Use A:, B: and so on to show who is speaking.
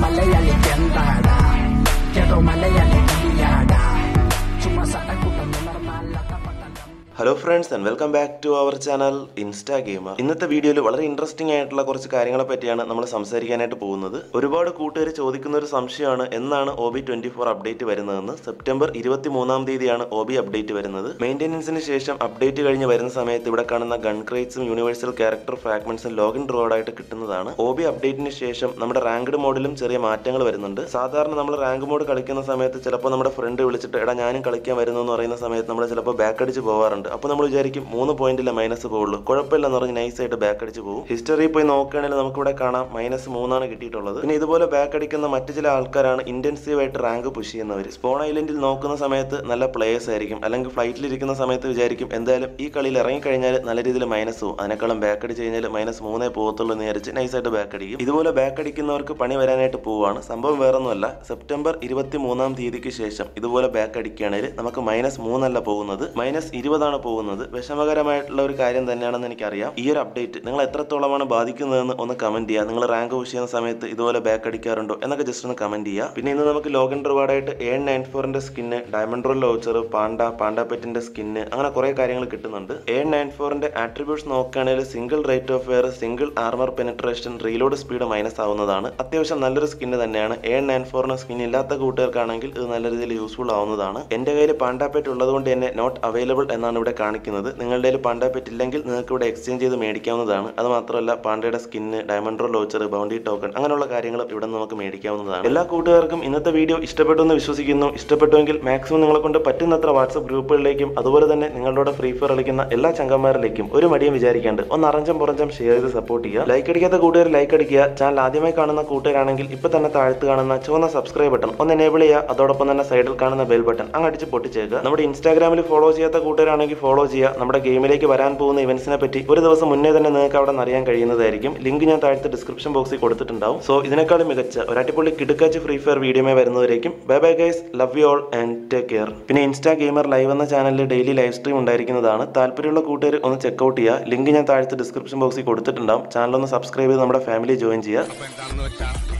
A: മലയാളിക്ക് എന്താടാ കേട്ടോ മലയാളി കവിയാടാ ചുമ്മാ സട്ടക്കൂട്ടം ഉണർന്നാലത്ത പട്ടം
B: hello friends and welcome back to our channel insta gamer ഇന്നത്തെ വീഡിയോയിൽ വളരെ ഇൻട്രസ്റ്റിംഗ് ആയിട്ടുള്ള കുറച്ച് കാര്യങ്ങളെ പറ്റിയാണ് നമ്മൾ സംസാരിക്കാനായിട്ട് പോകുന്നത് ഒരുപാട് കൂട്ടുകാർ ചോദിക്കുന്ന ഒരു സംശയമാണ് എന്നാണ് O B twenty four update വരുന്നതെന്ന് സെപ്റ്റംബർ ഇരുപത്തി മൂന്നാം തീയതിയാണ് ഒ ബി അപ്ഡേറ്റ് വരുന്നത് മെയിൻ്റെനൻസിന് ശേഷം അപ്ഡേറ്റ് കഴിഞ്ഞ് വരുന്ന സമയത്ത് ഇവിടെ കാണുന്ന ഗൺ ക്രേറ്റ്സും യൂണിവേഴ്സൽ ക്യാരക്ടർ ഫ്രാഗ്മെന്റ്സും ലോഗിൻ ഡ്രോഡായിട്ട് കിട്ടുന്നതാണ് ഒ ബി അപ്ഡേറ്റിന് ശേഷം നമ്മുടെ റാങ്ക്ഡ് മോഡിലും ചെറിയ മാറ്റങ്ങൾ വരുന്നുണ്ട് സാധാരണ നമ്മൾ റാങ്ക് മോഡ് കളിക്കുന്ന സമയത്ത് ചിലപ്പോൾ നമ്മുടെ ഫ്രണ്ട് വിളിച്ചിട്ട് എടാ ഞാനും കളിക്കാൻ വരുന്നു എന്ന് പറയുന്ന സമയത്ത് നമ്മൾ ചിലപ്പോൾ ബാക്ക് അടിച്ച് പോകാറുണ്ട് അപ്പോൾ നമ്മൾ വിചാരിക്കും മൂന്ന് പോയിന്റിലെ മൈനസ് പോകുള്ളൂ കുഴപ്പമില്ലെന്ന് പറഞ്ഞ് നൈസ് ആയിട്ട് ബാക്ക് അടിച്ച് പോകും ഹിസ്റ്ററി പോയി നോക്കുകയാണെങ്കിൽ നമുക്കിവിടെ കാണാം മൈനസ് മൂന്നാണ് കിട്ടിയിട്ടുള്ളത് പിന്നെ ഇതുപോലെ ബാക്ക് അടിക്കുന്ന മറ്റു ചില ആൾക്കാരാണ് ഇന്റൻസീവ് ആയിട്ട് റാങ്ക് പുഷ് ചെയ്യുന്നവർ സ്പോൺ ഐലൻഡിൽ നോക്കുന്ന സമയത്ത് നല്ല പ്ലേയേഴ്സ് ആയിരിക്കും അല്ലെങ്കിൽ ഫ്ലൈറ്റിൽ ഇരിക്കുന്ന സമയത്ത് വിചാരിക്കും എന്തായാലും ഈ കളിയിൽ ഇറങ്ങിക്കഴിഞ്ഞാൽ നല്ല രീതിയിൽ മൈനസ് പോകും അതിനേക്കാളും ബാക്ക് അടിച്ച് കഴിഞ്ഞാൽ മൈനസ് മൂന്നേ പോകത്തുള്ളൂ എന്ന് വിചാരിച്ച് നൈസായിട്ട് ബാക്ക് അടിക്കും ഇതുപോലെ ബാക്ക് അടിക്കുന്നവർക്ക് പണി വരാനായിട്ട് പോവാണ് സംഭവം വേറൊന്നുമല്ല സെപ്റ്റംബർ ഇരുപത്തി മൂന്നാം തീയതിക്ക് ശേഷം ഇതുപോലെ ബാക്ക് അടിക്കുകയാണെങ്കിൽ നമുക്ക് മൈനസ് മൂന്നല്ല പോകുന്നത് മൈനസ് ഇരുപതാണ് പോകുന്നത് വിഷമകരമായിട്ടുള്ള ഒരു കാര്യം തന്നെയാണെന്ന് എനിക്കറിയാം ഈ ഒരു അപ്ഡേറ്റ് നിങ്ങൾ എത്രത്തോളമാണ് ബാധിക്കുന്നതെന്ന് ഒന്ന് കമന്റ് ചെയ്യുക നിങ്ങൾ റാങ്ക് പുഷ് ചെയ്യുന്ന സമയത്ത് ഇതുപോലെ ബാക്ക് അടിക്കാറുണ്ടോ എന്നൊക്കെ ജസ്റ്റ് ഒന്ന് കമന്റ് ചെയ്യുക പിന്നെ ഇന്ന് നമുക്ക് ലോഗിൻ റിവാർഡായിട്ട് ഏൺ നയൻ ഫോറിന്റെ skin diamond royale voucher panda panda പെറ്റിന്റെ സ്കിന്ന് അങ്ങനെ കുറെ കാര്യങ്ങൾ കിട്ടുന്നുണ്ട് ഏൺ നയൻ ഫോറിന്റെ ആട്രിബ്യൂട്ട്സ് നോക്കുകയാണെങ്കിൽ single rate of fire single armour penetration reload speed minus ആവുന്നതാണ് അത്യാവശ്യം നല്ലൊരു സ്കിന്ന് തന്നെയാണ് ഏൺ നയൻ ഫോറിന് സ്കിൻ ഇല്ലാത്ത കൂട്ടുകാർക്കാണെങ്കിൽ ഇത് നല്ല രീതിയിൽ യൂസ്ഫുൾ ആവുന്നതാണ് എന്റെ കയ്യിൽ പാണ്ടാപെറ്റ് ഉള്ളതുകൊണ്ട് തന്നെ നോട്ട് അവൈലബിൾ എന്നാണ് ഇവിടെ കാണിക്കുന്നത് നിങ്ങളുടെ കയ്യിൽ പാണ്ടാപെറ്റ് ഇല്ലെങ്കിൽ നിങ്ങൾക്ക് ഇവിടെ എക്സ്ചേഞ്ച് ചെയ്ത് മേടിക്കാവുന്നതാണ് അത് മാത്രമല്ല പാണ്ടയുടെ skin diamond royale voucher bounty token അങ്ങനെയുള്ള കാര്യങ്ങളും ഇവിടെ നിന്ന് നമുക്ക് മേടിക്കാവുന്നതാണ് എല്ലാ കൂട്ടുകാർക്കും ഇന്നത്തെ വീഡിയോ ഇഷ്ടപ്പെട്ടു എന്ന് വിശ്വസിക്കുന്നു ഇഷ്ടപ്പെട്ടുവെങ്കിൽ മാക്സിമം നിങ്ങളെ കൊണ്ട് പറ്റുന്നത്ര വാട്സപ്പ് ഗ്രൂപ്പുകളിലേക്കും അതുപോലെ തന്നെ നിങ്ങളുടെ ഫ്രീ ഫയർ കളിക്കുന്ന എല്ലാ ചങ്കന്മാരിലേക്കും ഒരു മടിയും വിചാരിക്കാണ്ട് ഒന്ന് അറഞ്ചം പുറഞ്ചം ഷെയർ ചെയ്ത് സപ്പോർട്ട് ചെയ്യുക ലൈക്ക് അടിക്കാത്ത കൂട്ടുകാർ ലൈക്ക് അടിക്കുക ചാനൽ ആദ്യമായി കാണുന്ന കൂട്ടുകാരാണെങ്കിൽ ഇപ്പൊ തന്നെ താഴത്ത് കാണുന്ന ചുവന്ന സബ്സ്ക്രൈബ് ബട്ടൺ ഒന്ന് എനേബിൾ ചെയ്യുക അതോടൊപ്പം തന്നെ സൈഡിൽ കാണുന്ന ബെൽ ബട്ടൺ അങ്ങ് അടിച്ച് പൊട്ടിച്ചേക്കുക നമ്മുടെ ഇൻസ്റ്റാഗ്രാമിൽ ഫോളോ ചെയ്യാത്ത കൂട്ടുകാരാണെങ്കിൽ ഫോളോ ചെയ്യുക നമ്മുടെ ഗെയിമിലേക്ക് വരാൻ പോകുന്ന ഇവന്റ്സിനെ പറ്റി ഒരു ദിവസം മുന്നേ തന്നെ നിങ്ങൾക്ക് അവിടെ നിന്ന് അറിയാൻ കഴിയുന്നതായിരിക്കും ലിങ്ക് ഞാൻ താഴത്തെ ഡിസ്ക്രിപ്ഷൻ ബോക്സിൽ കൊടുത്തിട്ടുണ്ടാവും സോ ഇതിനേക്കാളും മികച്ച ഒരു അടിപൊളി കിടുക്കാച്ച് ഫ്രീ ഫയർ വീഡിയോമേ വരുന്നവരേക്കും bye bye guys love you all and take care പിന്നെ ഇൻസ്റ്റാ ഗെയിമർ ലൈവ് എന്ന ചാനലിൽ ഡെയിലി ലൈവ് സ്ട്രീം ഉണ്ടായിരിക്കുന്നതാണ് താല്പര്യമുള്ള കൂട്ടുകാർ ഒന്ന് ചെക്കൗട്ട് ചെയ്യുക ലിങ്ക് ഞാൻ താഴത്തെ ഡിസ്ക്രിപ്ഷൻ ബോക്സിൽ കൊടുത്തിട്ടുണ്ടാവും ചാനൽ ഒന്ന് സബ്സ്ക്രൈബ് ചെയ്ത് നമ്മുടെ ഫാമിലി ജോയിൻ ചെയ്യുക
C: അപ്പൊ എന്താണെന്ന് വെച്ചാൽ